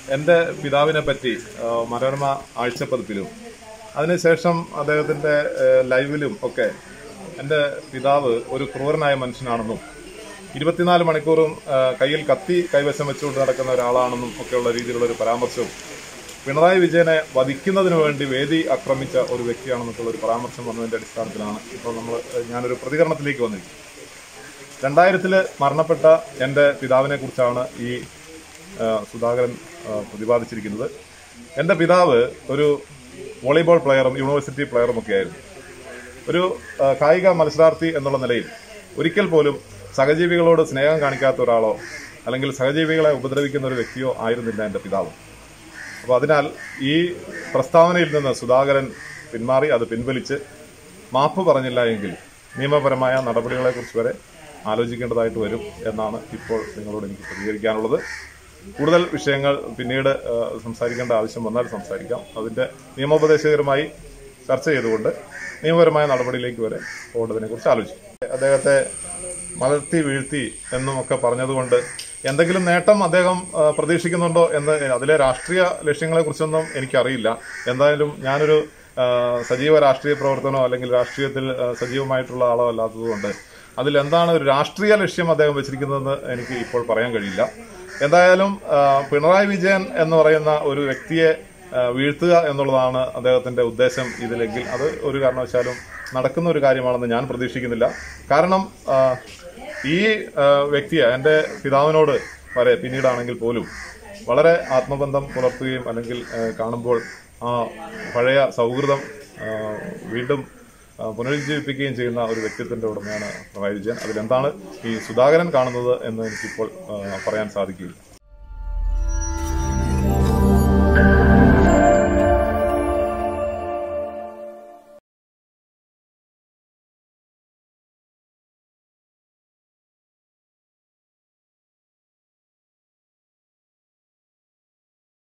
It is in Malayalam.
എൻ്റെ പിതാവിനെ പറ്റി ആ, മനോരമ ആഴ്ചപ്പതിപ്പിലും അതിനുശേഷം അദ്ദേഹത്തിൻ്റെ ഏ, ലൈവിലും ഒക്കെ എൻ്റെ പിതാവ് ഒരു ക്രൂരനായ മനുഷ്യനാണെന്നും ഇരുപത്തിനാല് മണിക്കൂറും ആ, കയ്യിൽ കത്തി കൈവശം വെച്ചുകൊണ്ട് നടക്കുന്ന ഒരാളാണെന്നും ഒക്കെയുള്ള രീതിയിലുള്ള ഒരു പരാമർശവും പിണറായി വിജയനെ വധിക്കുന്നതിന് വേണ്ടി വേദി ആക്രമിച്ച ഒരു വ്യക്തിയാണെന്നൊക്കെയുള്ള ഒരു പരാമർശം വന്നതിന്റെ അടിസ്ഥാനത്തിലാണ് ഇപ്പോൾ നമ്മൾ ഞാനൊരു പ്രതികരണത്തിലേക്ക് വന്നിരിക്കുന്നത് രണ്ടായിരത്തില് മരണപ്പെട്ട എൻ്റെ പിതാവിനെ കുറിച്ചാണ് ഈ ആ, സുധാകരൻ ആ, പ്രതിപാദിച്ചിരിക്കുന്നത് എൻ്റെ പിതാവ് ഒരു വോളിബോൾ പ്ലെയറും യൂണിവേഴ്സിറ്റി പ്ലെയറും ഒക്കെ ആയിരുന്നു ഒരു ആ, കായിക മത്സരാർത്ഥി എന്നുള്ള നിലയിൽ ഒരിക്കൽ പോലും സഹജീവികളോട് സ്നേഹം കാണിക്കാത്ത ഒരാളോ അല്ലെങ്കിൽ സഹജീവികളെ ഉപദ്രവിക്കുന്ന ഒരു വ്യക്തിയോ ആയിരുന്നില്ല എൻ്റെ പിതാവ് അപ്പോൾ അതിനാൽ ഈ പ്രസ്താവനയിൽ നിന്ന് സുധാകരൻ പിന്മാറി അത് പിൻവലിച്ച് മാപ്പ് പറഞ്ഞില്ല എങ്കിൽ നിയമപരമായ നടപടികളെക്കുറിച്ച് വരെ ആലോചിക്കേണ്ടതായിട്ട് വരും എന്നാണ് ഇപ്പോൾ നിങ്ങളോട് എനിക്ക് പ്രതികരിക്കാനുള്ളത് കൂടുതൽ വിഷയങ്ങൾ പിന്നീട് ആ, സംസാരിക്കേണ്ട ആവശ്യം വന്നാൽ സംസാരിക്കാം അതിന്റെ നിയമോപദേശകരുമായി ചർച്ച ചെയ്തുകൊണ്ട് നിയമപരമായ നടപടിയിലേക്ക് വരെ പോകേണ്ടതിനെ കുറിച്ച് ആലോചിക്കും അദ്ദേഹത്തെ മലർത്തി വീഴ്ത്തി എന്നും ഒക്കെ പറഞ്ഞതുകൊണ്ട് എന്തെങ്കിലും നേട്ടം അദ്ദേഹം ആ, പ്രതീക്ഷിക്കുന്നുണ്ടോ എന്ന് അതിലെ രാഷ്ട്രീയ ലക്ഷ്യങ്ങളെ കുറിച്ചൊന്നും എനിക്കറിയില്ല എന്തായാലും ഞാനൊരു ആ, സജീവ രാഷ്ട്രീയ പ്രവർത്തനമോ അല്ലെങ്കിൽ രാഷ്ട്രീയത്തിൽ ആ, സജീവമായിട്ടുള്ള ആളോ അല്ലാത്തതുകൊണ്ട് അതിൽ എന്താണ് ഒരു രാഷ്ട്രീയ ലക്ഷ്യം അദ്ദേഹം വെച്ചിരിക്കുന്നതെന്ന് എനിക്ക് ഇപ്പോൾ പറയാൻ കഴിയില്ല എന്തായാലും ആ, പിണറായി വിജയൻ എന്ന് പറയുന്ന ഒരു വ്യക്തിയെ ആ, വീഴ്ത്തുക എന്നുള്ളതാണ് അദ്ദേഹത്തിന്റെ ഉദ്ദേശം ഇതിലെങ്കിൽ അത് ഒരു കാരണവശാലും നടക്കുന്ന ഒരു കാര്യമാണെന്ന് ഞാൻ പ്രതീക്ഷിക്കുന്നില്ല കാരണം ആ, ഈ ആ, വ്യക്തിയെ എൻ്റെ പിതാവിനോട് വരെ പിന്നീടാണെങ്കിൽ പോലും വളരെ ആത്മബന്ധം പുലർത്തുകയും അല്ലെങ്കിൽ ആ, കാണുമ്പോൾ ആ പഴയ സൗഹൃദം ആ, വീണ്ടും ആ, പുനരുജ്ജീവിപ്പിക്കുകയും ചെയ്യുന്ന ഒരു വ്യക്തിത്വത്തിന്റെ ഉടമയാണ് പിണറായി വിജയൻ അതിലെന്താണ് ഈ സുധാകരൻ കാണുന്നത് എന്ന് എനിക്കിപ്പോൾ ആ, പറയാൻ സാധിക്കില്ല